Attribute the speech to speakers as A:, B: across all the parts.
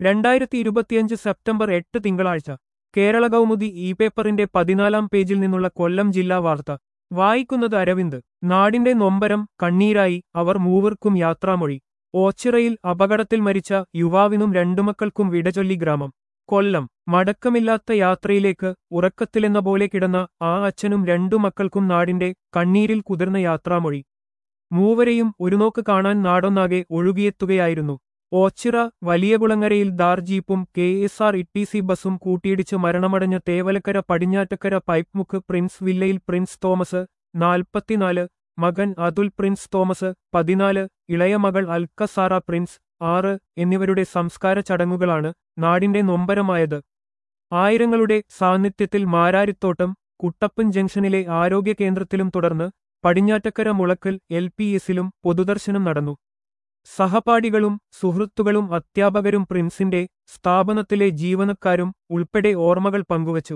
A: രണ്ടായിരത്തി ഇരുപത്തിയഞ്ച് സെപ്റ്റംബർ എട്ട് തിങ്കളാഴ്ച കേരള കൗമുദി ഇ പേപ്പറിന്റെ പതിനാലാം പേജിൽ നിന്നുള്ള കൊല്ലം ജില്ലാ വാർത്ത വായിക്കുന്നത് അരവിന്ദ് നാടിന്റെ നൊമ്പരം കണ്ണീരായി അവർ മൂവർക്കും യാത്രാമൊഴി ഓച്ചിറയിൽ അപകടത്തിൽ മരിച്ച യുവാവിനും രണ്ടു മക്കൾക്കും വിടചൊല്ലി ഗ്രാമം കൊല്ലം മടക്കമില്ലാത്ത യാത്രയിലേക്ക് ഉറക്കത്തിലെന്ന പോലെ കിടന്ന ആ അച്ഛനും രണ്ടു മക്കൾക്കും നാടിന്റെ കണ്ണീരിൽ കുതിർന്ന യാത്രാമൊഴി മൂവരെയും ഒരു നോക്ക് കാണാൻ നാടൊന്നാകെ ഒഴുകിയെത്തുകയായിരുന്നു ഓച്ചിറ വലിയകുളങ്ങരയിൽ ദാർ ജീപ്പും കെ എസ് ആർ ഇ ബസും കൂട്ടിയിടിച്ച് മരണമടഞ്ഞ തേവലക്കര പടിഞ്ഞാറ്റക്കര പൈപ്പ്മുക്ക് പ്രിൻസ് വില്ലയിൽ പ്രിൻസ് തോമസ് നാൽപ്പത്തിനാല് മകൻ അതുൽ പ്രിൻസ് തോമസ് പതിനാല് ഇളയ മകൾ അൽക്കസാറ പ്രിൻസ് ആറ് എന്നിവരുടെ സംസ്കാര ചടങ്ങുകളാണ് നാടിന്റെ നൊമ്പരമായത് ആയിരങ്ങളുടെ സാന്നിധ്യത്തിൽ മാരാരിത്തോട്ടം കുട്ടപ്പൻ ജംഗ്ഷനിലെ ആരോഗ്യ കേന്ദ്രത്തിലും തുടർന്ന് പടിഞ്ഞാറ്റക്കര മുളക്കൽ എൽ പി എസിലും പൊതുദർശനം നടന്നു സഹപാഠികളും സുഹൃത്തുക്കളും അധ്യാപകരും പ്രിൻസിന്റെ സ്ഥാപനത്തിലെ ജീവനക്കാരും ഉൾപ്പെടെ ഓർമ്മകൾ പങ്കുവച്ചു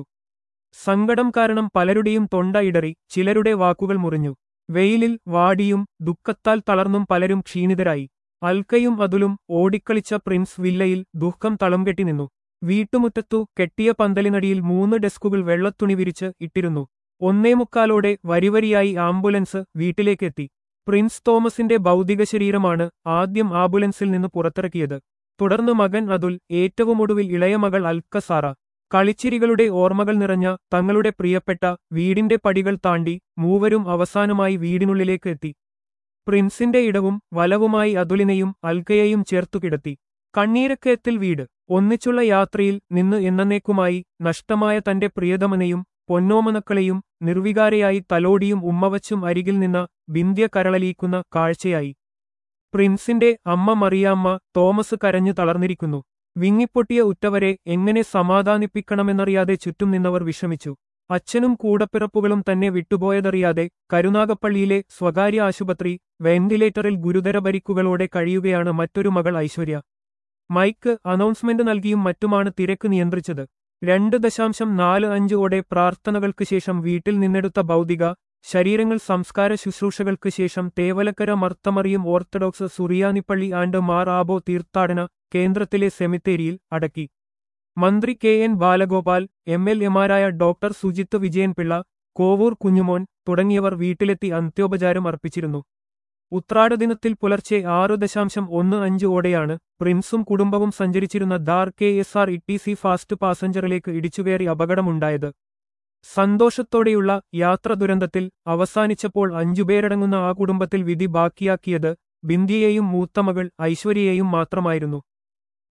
A: സങ്കടം കാരണം പലരുടെയും തൊണ്ട ഇടറി ചിലരുടെ വാക്കുകൾ മുറിഞ്ഞു വെയിലിൽ വാടിയും ദുഃഖത്താൽ തളർന്നും പലരും ക്ഷീണിതരായി അൽക്കയും അതുലും ഓടിക്കളിച്ച പ്രിൻസ് വില്ലയിൽ ദുഃഖം തളംകെട്ടി നിന്നു വീട്ടുമുറ്റത്തു കെട്ടിയ പന്തലിനടിയിൽ മൂന്ന് ഡെസ്കുകൾ വെള്ളത്തുണി വിരിച്ച് ഇട്ടിരുന്നു ഒന്നേമുക്കാലോടെ വരിവരിയായി ആംബുലൻസ് വീട്ടിലേക്കെത്തി പ്രിൻസ് തോമസിന്റെ ഭൗതിക ശരീരമാണ് ആദ്യം ആംബുലൻസിൽ നിന്ന് പുറത്തിറക്കിയത് തുടർന്ന് മകൻ അതുൽ ഏറ്റവും ഒടുവിൽ ഇളയ മകൾ അൽക്കസാറ കളിച്ചിരികളുടെ ഓർമ്മകൾ നിറഞ്ഞ തങ്ങളുടെ പ്രിയപ്പെട്ട വീടിന്റെ പടികൾ താണ്ടി മൂവരും അവസാനമായി വീടിനുള്ളിലേക്ക് എത്തി പ്രിൻസിന്റെ ഇടവും വലവുമായി അതുലിനെയും അൽക്കയെയും ചേർത്തു കിടത്തി കണ്ണീരക്കയത്തിൽ വീട് ഒന്നിച്ചുള്ള യാത്രയിൽ നിന്ന് എന്നേക്കുമായി നഷ്ടമായ തന്റെ പ്രിയതമനെയും പൊന്നോമനക്കളെയും നിർവികാരയായി തലോടിയും ഉമ്മവച്ചും അരികിൽ നിന്ന ബിന്ധ്യ കരളലിയിക്കുന്ന കാഴ്ചയായി പ്രിൻസിന്റെ അമ്മ മറിയാമ്മ തോമസ് കരഞ്ഞു തളർന്നിരിക്കുന്നു വിങ്ങിപ്പൊട്ടിയ ഉറ്റവരെ എങ്ങനെ സമാധാനിപ്പിക്കണമെന്നറിയാതെ ചുറ്റും നിന്നവർ വിഷമിച്ചു അച്ഛനും കൂടപ്പിറപ്പുകളും തന്നെ വിട്ടുപോയതറിയാതെ കരുനാഗപ്പള്ളിയിലെ സ്വകാര്യ ആശുപത്രി വെന്റിലേറ്ററിൽ ഗുരുതര പരിക്കുകളോടെ കഴിയുകയാണ് മറ്റൊരു മകൾ ഐശ്വര്യ മൈക്ക് അനൗൺസ്മെന്റ് നൽകിയും മറ്റുമാണ് തിരക്ക് നിയന്ത്രിച്ചത് രണ്ട് ദശാംശം നാല് അഞ്ചോടെ പ്രാർത്ഥനകൾക്ക് ശേഷം വീട്ടിൽ നിന്നെടുത്ത ഭൗതിക ശരീരങ്ങൾ സംസ്കാര ശുശ്രൂഷകൾക്ക് ശേഷം തേവലക്കര മർത്തമറിയും ഓർത്തഡോക്സ് സുറിയാനിപ്പള്ളി ആൻഡ് മാർ ആബോ തീർത്ഥാടന കേന്ദ്രത്തിലെ സെമിത്തേരിയിൽ അടക്കി മന്ത്രി K N Balagopal M L എമാരായ ഡോക്ടർ സുജിത്ത് വിജയൻപിള്ള കോവൂർ കുഞ്ഞുമോൻ തുടങ്ങിയവർ വീട്ടിലെത്തി അന്ത്യോപചാരം അർപ്പിച്ചിരുന്നു ഉത്രാട ദിനത്തിൽ പുലർച്ചെ ആറ് ദശാംശം ഒന്ന് അഞ്ച് ഓടെയാണ് പ്രിൻസും കുടുംബവും സഞ്ചരിച്ചിരുന്ന Thar K S R E C fast പാസഞ്ചറിലേക്ക് ഇടിച്ചുകയറി അപകടമുണ്ടായത് സന്തോഷത്തോടെയുള്ള യാത്ര ദുരന്തത്തിൽ അവസാനിച്ചപ്പോൾ അഞ്ചുപേരടങ്ങുന്ന ആ കുടുംബത്തിൽ വിധി ബാക്കിയാക്കിയത് ബിന്ദിയെയും മൂത്തമകൾ ഐശ്വര്യയെയും മാത്രമായിരുന്നു